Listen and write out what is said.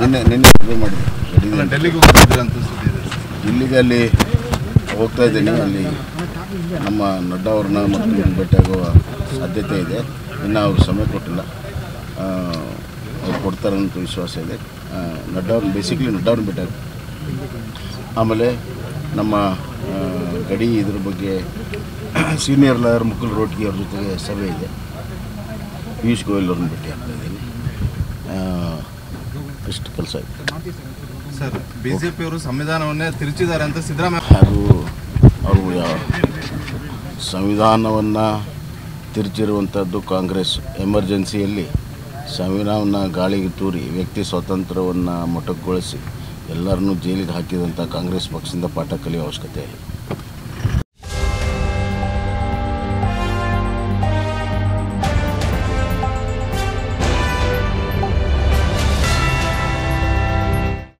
ನಿನ್ನೆ ನಿನ್ನೆ ಸಭೆ ಮಾಡಿದೆ ಅಲ್ಲ, ಡೆಲ್ಲಿಗೆ ಹೋಗ್ತಿದ್ದೀರ ಅಂತ ಸುದ್ದಿ ಇದೆ ಇಲ್ಲಿಗೆ ಅಲ್ಲಿ ಹೋಗ್ತಾ ಇದ್ದೀನಿ ಅಲ್ಲಿ ನಮ್ಮ ನಡ್ಡಾ ಅವ್ರನ್ನ ಮತ್ತು ಇವ್ರನ್ನ ಭೇಟಿಯಾಗುವ ಸಾಧ್ಯತೆ ಇದೆ ಇನ್ನು ಅವ್ರು ಸಮಯ ಕೊಟ್ಟಿಲ್ಲ ಆ, ಅವ್ರು ಕೊಡ್ತಾರೆ ಅಂತ ವಿಶ್ವಾಸ ಇದೆ ಆ, ನಡ್ಡಾ ಅವ್ರನ್ನ ಬೇಸಿಕ್ಲಿ ನಡ್ಡಾ ಅವ್ರನ್ನ ಭೇಟಿಯಾಗ ಆಮೇಲೆ ನಮ್ಮ ಆ, ಗಡಿ ಇದ್ರ ಬಗ್ಗೆ ಸೀನಿಯರ್ ಲಾಯರ್ ಮುಕುಲ್ ರೋಡ್ಗಿ ಅವ್ರ ಜೊತೆಗೆ ಸಭೆ ಇದೆ ಪಿಯೂಷ್ ಗೋಯಲ್ ಅವ್ರನ್ನ ಭೇಟಿ ಆಗ್ತಾ ಇದ್ದೀನಿ ಆ, ಇಷ್ಟು ಕೆಲಸ ಇದೆ ಸರ್ ಬಿಜೆಪಿ ಅವರು ಸಂವಿಧಾನವನ್ನೇ ತಿರುಚಿದ್ದಾರೆ ಅಂತ ಸಿದ್ದರಾಮಯ್ಯ ಅದು ಅವರು ಯಾವ ಸಂವಿಧಾನವನ್ನು ತಿರುಚಿರುವಂಥದ್ದು ಕಾಂಗ್ರೆಸ್ ಎಮರ್ಜೆನ್ಸಿಯಲ್ಲಿ ಸಂವಿಧಾನವನ್ನು ಗಾಳಿಗೆ ತೂರಿ ವ್ಯಕ್ತಿ ಸ್ವಾತಂತ್ರ್ಯವನ್ನು ಮೊಟಕುಗೊಳಿಸಿ ಎಲ್ಲರನ್ನೂ ಜೈಲಿಗೆ ಹಾಕಿದಂಥ ಕಾಂಗ್ರೆಸ್ ಪಕ್ಷದಿಂದ ಪಾಠ ಕಲಿಯುವ ಅವಶ್ಯಕತೆ ಇಲ್ಲ